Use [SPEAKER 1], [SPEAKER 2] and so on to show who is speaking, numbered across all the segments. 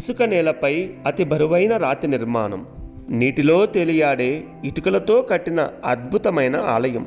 [SPEAKER 1] ఇసుక నేలపై అతి బరువైన రాతి నిర్మాణం నీటిలో తేలియాడే ఇటుకలతో కట్టిన అద్భుతమైన ఆలయం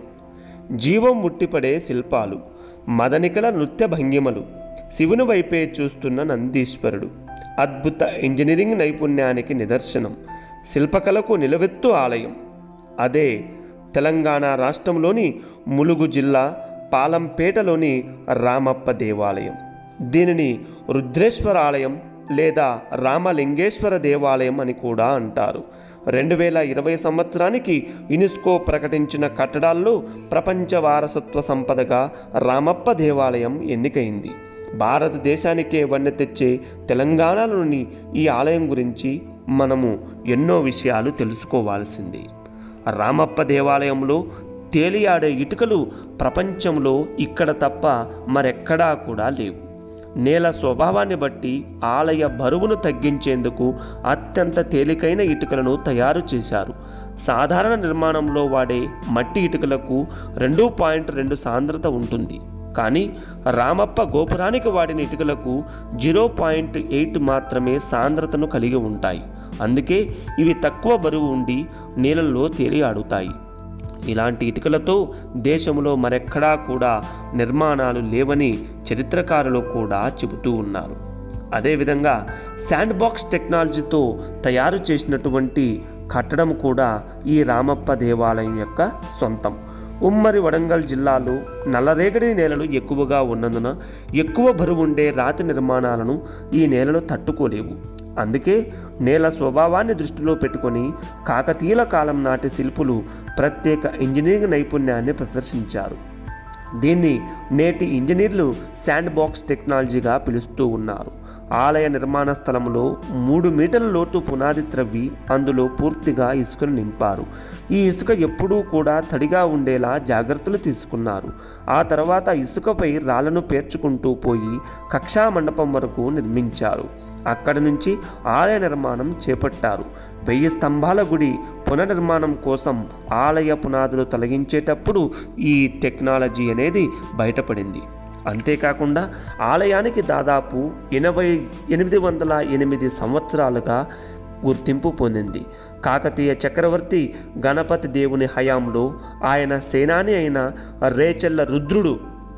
[SPEAKER 1] జీవం ముట్టిపడే శిల్పాలు మదనికల నృత్య భంగిమలు శివుని వైపే చూస్తున్న నందీశ్వరుడు అద్భుత ఇంజనీరింగ్ నైపుణ్యానికి నిదర్శనం శిల్పకళకు నిలవెత్తు ఆలయం అదే తెలంగాణ రాష్ట్రంలోని ములుగు జిల్లా పాలంపేటలోని రామప్ప దేవాలయం దీనిని రుద్రేశ్వర ఆలయం లేదా రామలింగేశ్వర దేవాలయం అని కూడా అంటారు రెండు వేల ఇరవై సంవత్సరానికి యునెస్కో ప్రకటించిన కట్టడాల్లో ప్రపంచ వారసత్వ సంపదగా రామప్ప దేవాలయం ఎన్నికైంది భారతదేశానికే వన్నె తెచ్చే తెలంగాణలోని ఈ ఆలయం గురించి మనము ఎన్నో విషయాలు తెలుసుకోవాల్సింది రామప్ప దేవాలయంలో తేలియాడే ఇటుకలు ప్రపంచంలో ఇక్కడ తప్ప మరెక్కడా కూడా లేవు నేల స్వభావాన్ని బట్టి ఆలయ బరువును తగ్గించేందుకు అత్యంత తేలికైన ఇటుకలను తయారు చేశారు సాధారణ నిర్మాణంలో వాడే మట్టి ఇటుకలకు రెండు పాయింట్ రెండు సాంద్రత ఉంటుంది కానీ రామప్ప గోపురానికి వాడిన ఇటుకలకు జీరో పాయింట్ ఎయిట్ మాత్రమే సాంద్రతను కలిగి ఉంటాయి అందుకే ఇవి తక్కువ బరువు ఉండి నీళ్ళల్లో తేలియాడుతాయి ఇలాంటి ఇటుకలతో దేశంలో మరెక్కడా కూడా నిర్మాణాలు లేవని చరిత్రకారులు కూడా చెబుతూ ఉన్నారు అదేవిధంగా శాండ్ బాక్స్ టెక్నాలజీతో తయారు చేసినటువంటి కట్టడం కూడా ఈ రామప్ప దేవాలయం యొక్క సొంతం ఉమ్మడి వరంగల్ జిల్లాలో నల్లరేగడి నేలలు ఎక్కువగా ఉన్నందున ఎక్కువ బరువు ఉండే రాతి నిర్మాణాలను ఈ నేలలు తట్టుకోలేవు అందుకే నేల స్వభావాన్ని దృష్టిలో పెట్టుకొని కాకతీయుల కాలం నాటి శిల్పులు ప్రత్యేక ఇంజనీరింగ్ నైపుణ్యాన్ని ప్రదర్శించారు దీన్ని నేటి ఇంజనీర్లు శాండ్ బాక్స్ టెక్నాలజీగా పిలుస్తూ ఉన్నారు ఆలయ నిర్మాణ స్థలంలో మూడు మీటర్ల లోతు పునాది త్రవ్వి అందులో పూర్తిగా ఇసుకను నింపారు ఈ ఇసుక ఎప్పుడూ కూడా తడిగా ఉండేలా జాగ్రత్తలు తీసుకున్నారు ఆ తర్వాత ఇసుకపై రాళ్లను పేర్చుకుంటూ పోయి కక్షా మండపం వరకు నిర్మించారు అక్కడి నుంచి ఆలయ నిర్మాణం చేపట్టారు వెయ్యి స్తంభాల గుడి పునర్నిర్మాణం కోసం ఆలయ పునాదులు తొలగించేటప్పుడు ఈ టెక్నాలజీ అనేది బయటపడింది అంతేకాకుండా ఆలయానికి దాదాపు ఎనభై ఎనిమిది వందల ఎనిమిది సంవత్సరాలుగా గుర్తింపు పొందింది కాకతీయ చక్రవర్తి గణపతి దేవుని హయాంలో ఆయన సేనాని అయిన రేచెల్ల రుద్రుడు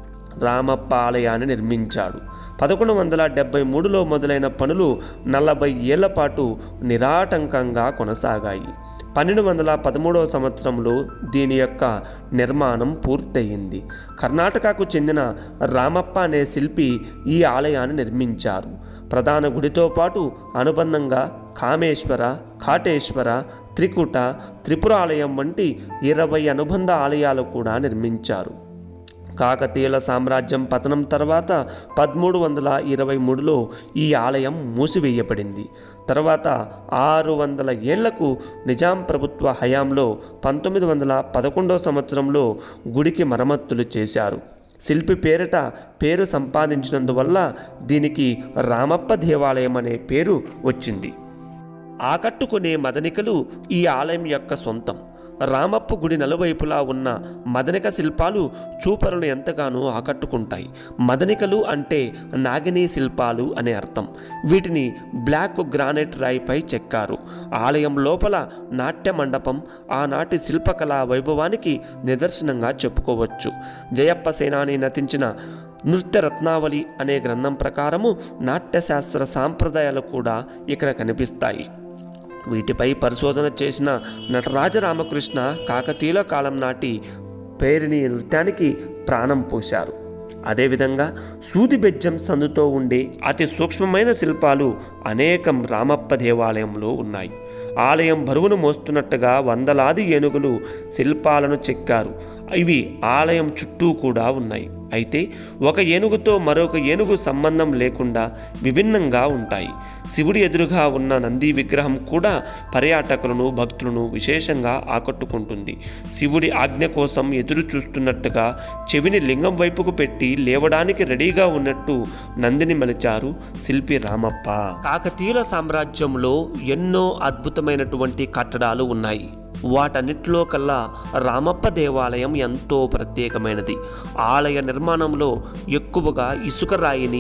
[SPEAKER 1] రామప్ప ఆలయాన్ని నిర్మించాడు పదకొండు వందల డెబ్బై మూడులో మొదలైన పనులు నలభై ఏళ్ల పాటు నిరాటంకంగా కొనసాగాయి పన్నెండు వందల పదమూడవ సంవత్సరంలో దీని యొక్క నిర్మాణం పూర్తయింది కర్ణాటకకు చెందిన రామప్ప అనే శిల్పి ఈ ఆలయాన్ని నిర్మించారు ప్రధాన గుడితో పాటు అనుబంధంగా కామేశ్వర కాటేశ్వర త్రికుట త్రిపురాలయం వంటి ఇరవై అనుబంధ ఆలయాలు కూడా నిర్మించారు కాకతీయుల సామ్రాజ్యం పతనం తర్వాత పదమూడు వందల ఇరవై మూడులో ఈ ఆలయం మూసివేయబడింది తర్వాత ఆరు వందల ఏళ్లకు నిజాం ప్రభుత్వ హయాంలో పంతొమ్మిది వందల పదకొండవ సంవత్సరంలో గుడికి మరమ్మతులు చేశారు శిల్పి పేరిట పేరు సంపాదించినందువల్ల దీనికి రామప్ప దేవాలయం అనే పేరు వచ్చింది ఆకట్టుకునే మదనికలు ఈ ఆలయం యొక్క సొంతం రామప్ప గుడి నలువైపులా ఉన్న మదనిక శిల్పాలు చూపరులు ఎంతగానో ఆకట్టుకుంటాయి మదనికలు అంటే నాగిని శిల్పాలు అనే అర్థం వీటిని బ్లాక్ గ్రానైట్ రాయిపై చెక్కారు ఆలయం లోపల నాట్య మండపం ఆనాటి శిల్పకళా వైభవానికి నిదర్శనంగా చెప్పుకోవచ్చు జయప్ప సేనాని నటించిన నృత్య రత్నావళి అనే గ్రంథం ప్రకారము నాట్యశాస్త్ర సాంప్రదాయాలు కూడా ఇక్కడ కనిపిస్తాయి వీటిపై పరిశోధన చేసిన నటరాజ రామకృష్ణ కాకతీయుల కాలం నాటి పేరిణి నృత్యానికి ప్రాణం పోశారు అదేవిధంగా సూది బెజ్జం సందుతో ఉండే అతి సూక్ష్మమైన శిల్పాలు అనేకం రామప్ప దేవాలయంలో ఉన్నాయి ఆలయం బరువును మోస్తున్నట్టుగా వందలాది ఏనుగులు శిల్పాలను చెక్కారు ఇవి ఆలయం చుట్టూ కూడా ఉన్నాయి అయితే ఒక ఏనుగుతో మరొక ఏనుగు సంబంధం లేకుండా విభిన్నంగా ఉంటాయి శివుడి ఎదురుగా ఉన్న నంది విగ్రహం కూడా పర్యాటకులను భక్తులను విశేషంగా ఆకట్టుకుంటుంది శివుడి ఆజ్ఞ కోసం ఎదురు చూస్తున్నట్టుగా చెవిని లింగం వైపుకు పెట్టి లేవడానికి రెడీగా ఉన్నట్టు నందిని మలిచారు శిల్పి రామప్ప కాకతీయుల సామ్రాజ్యంలో ఎన్నో అద్భుతమైనటువంటి కట్టడాలు ఉన్నాయి వాటన్నిటిలో కల్లా రామప్ప దేవాలయం ఎంతో ప్రత్యేకమైనది ఆలయ నిర్మాణంలో ఎక్కువగా ఇసుక రాయిని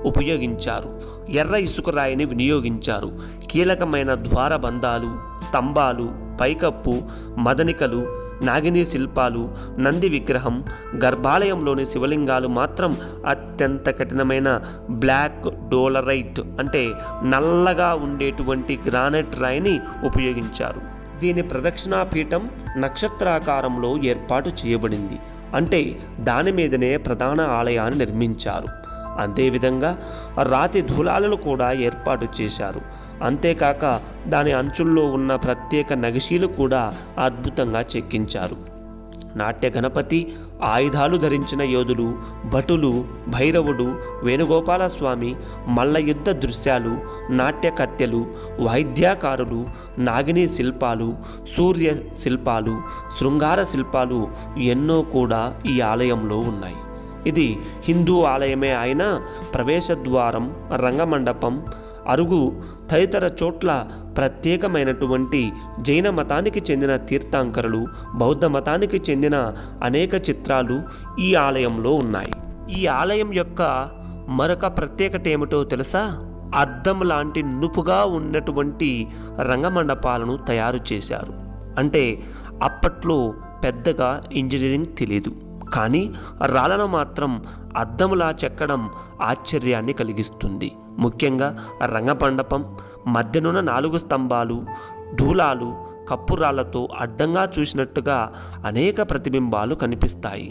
[SPEAKER 1] ఉపయోగించారు ఎర్ర ఇసుక రాయిని వినియోగించారు కీలకమైన ద్వారబంధాలు స్తంభాలు పైకప్పు మదనికలు నాగిని శిల్పాలు నంది విగ్రహం గర్భాలయంలోని శివలింగాలు మాత్రం అత్యంత కఠినమైన బ్లాక్ డోలరైట్ అంటే నల్లగా ఉండేటువంటి గ్రానైట్ రాయిని ఉపయోగించారు దీని ప్రదక్షిణాపీఠం నక్షత్రాకారంలో ఏర్పాటు చేయబడింది అంటే దాని మీదనే ప్రధాన ఆలయాన్ని నిర్మించారు అంతేవిధంగా రాతి ధూలాలను కూడా ఏర్పాటు చేశారు అంతేకాక దాని అంచుల్లో ఉన్న ప్రత్యేక నగిషీలు కూడా అద్భుతంగా చెక్కించారు నాట్య గణపతి ఆయుధాలు ధరించిన యోధులు భటులు భైరవుడు వేణుగోపాల స్వామి మల్ల యుద్ధ దృశ్యాలు నాట్య కత్తెలు వాయిద్యాకారులు నాగిని శిల్పాలు సూర్య శిల్పాలు శృంగార శిల్పాలు ఎన్నో కూడా ఈ ఆలయంలో ఉన్నాయి ఇది హిందూ ఆలయమే అయినా ప్రవేశద్వారం రంగమండపం అరుగు తదితర చోట్ల ప్రత్యేకమైనటువంటి జైన మతానికి చెందిన తీర్థాంకరులు బౌద్ధ మతానికి చెందిన అనేక చిత్రాలు ఈ ఆలయంలో ఉన్నాయి ఈ ఆలయం యొక్క మరొక ప్రత్యేకత ఏమిటో తెలుసా అద్దం లాంటి నుపుగా ఉన్నటువంటి రంగమండపాలను తయారు చేశారు అంటే అప్పట్లో పెద్దగా ఇంజనీరింగ్ తెలియదు కానీ రాళ్ళను మాత్రం అద్దములా చెక్కడం ఆశ్చర్యాన్ని కలిగిస్తుంది ముఖ్యంగా రంగమండపం మధ్యనున్న నాలుగు స్తంభాలు దూలాలు కప్పురాళ్లతో అడ్డంగా చూసినట్టుగా అనేక ప్రతిబింబాలు కనిపిస్తాయి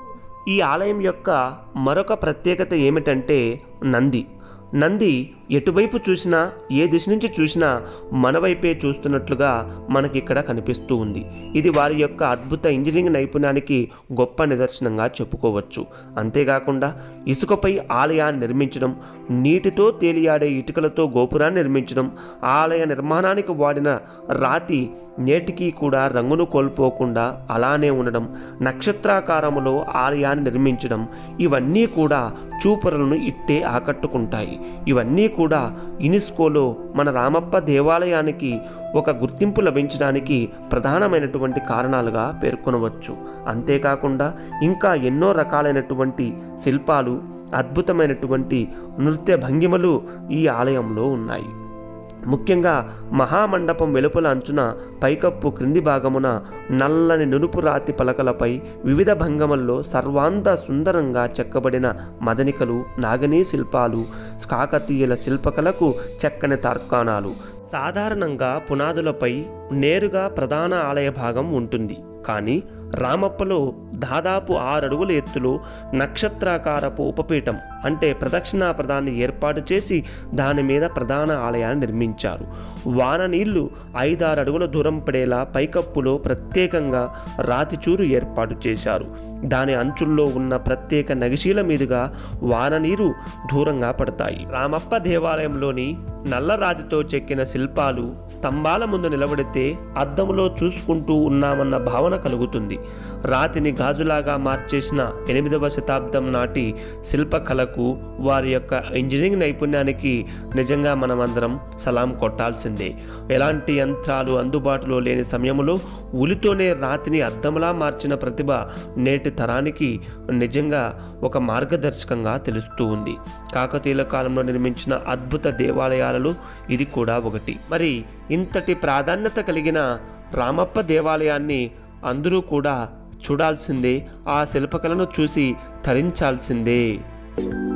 [SPEAKER 1] ఈ ఆలయం యొక్క మరొక ప్రత్యేకత ఏమిటంటే నంది నంది ఎటువైపు చూసినా ఏ దిశ నుంచి చూసినా మన వైపే చూస్తున్నట్లుగా మనకి ఇక్కడ కనిపిస్తూ ఉంది ఇది వారి యొక్క అద్భుత ఇంజనీరింగ్ నైపుణ్యానికి గొప్ప నిదర్శనంగా చెప్పుకోవచ్చు అంతేకాకుండా ఇసుకపై ఆలయాన్ని నిర్మించడం నీటితో తేలియాడే ఇటుకలతో గోపురాన్ని నిర్మించడం ఆలయ నిర్మాణానికి వాడిన రాతి నేటికి కూడా రంగును కోల్పోకుండా అలానే ఉండడం నక్షత్రాకారములో ఆలయాన్ని నిర్మించడం ఇవన్నీ కూడా చూపరులను ఇట్టే ఆకట్టుకుంటాయి ఇవన్నీ కూడా యునెస్కోలో మన రామప్ప దేవాలయానికి ఒక గుర్తింపు లభించడానికి ప్రధానమైనటువంటి కారణాలుగా పేర్కొనవచ్చు అంతేకాకుండా ఇంకా ఎన్నో రకాలైనటువంటి శిల్పాలు అద్భుతమైనటువంటి నృత్య భంగిమలు ఈ ఆలయంలో ఉన్నాయి ముఖ్యంగా మహామండపం వెలుపల అంచున పైకప్పు క్రింది భాగమున నల్లని నునుపు రాతి పలకలపై వివిధ భంగముల్లో సర్వాంత సుందరంగా చెక్కబడిన మదనికలు నాగనీ శిల్పాలు కాకతీయుల శిల్పకలకు చెక్కని తార్కాణాలు సాధారణంగా పునాదులపై నేరుగా ప్రధాన ఆలయ భాగం ఉంటుంది కానీ రామప్పలో దాదాపు ఆరు అడుగుల ఎత్తులో నక్షత్రాకారపు ఉపపీఠం అంటే ప్రదక్షిణా ప్రధాన్ని ఏర్పాటు చేసి దాని మీద ప్రధాన ఆలయాన్ని నిర్మించారు వాన నీళ్లు ఐదారు అడుగుల దూరం పడేలా పైకప్పులో ప్రత్యేకంగా రాతిచూరు ఏర్పాటు చేశారు దాని అంచుల్లో ఉన్న ప్రత్యేక నగిశీల మీదుగా వాన నీరు దూరంగా పడతాయి రామప్ప దేవాలయంలోని నల్లరాతితో చెక్కిన శిల్పాలు స్తంభాల ముందు నిలబడితే అద్దంలో చూసుకుంటూ ఉన్నామన్న భావన కలుగుతుంది రాతిని గాజులాగా మార్చేసిన ఎనిమిదవ శతాబ్దం నాటి శిల్పకళకు వారి యొక్క ఇంజనీరింగ్ నైపుణ్యానికి నిజంగా మనమందరం సలాం కొట్టాల్సిందే ఎలాంటి యంత్రాలు అందుబాటులో లేని సమయంలో ఉలితోనే రాతిని అద్దంలా మార్చిన ప్రతిభ నేటి తరానికి నిజంగా ఒక మార్గదర్శకంగా తెలుస్తూ ఉంది కాకతీయుల కాలంలో నిర్మించిన అద్భుత దేవాలయాలలో ఇది కూడా ఒకటి మరి ఇంతటి ప్రాధాన్యత కలిగిన రామప్ప దేవాలయాన్ని అందరూ కూడా చూడాల్సిందే ఆ శిల్పకళను చూసి తరించాల్సిందే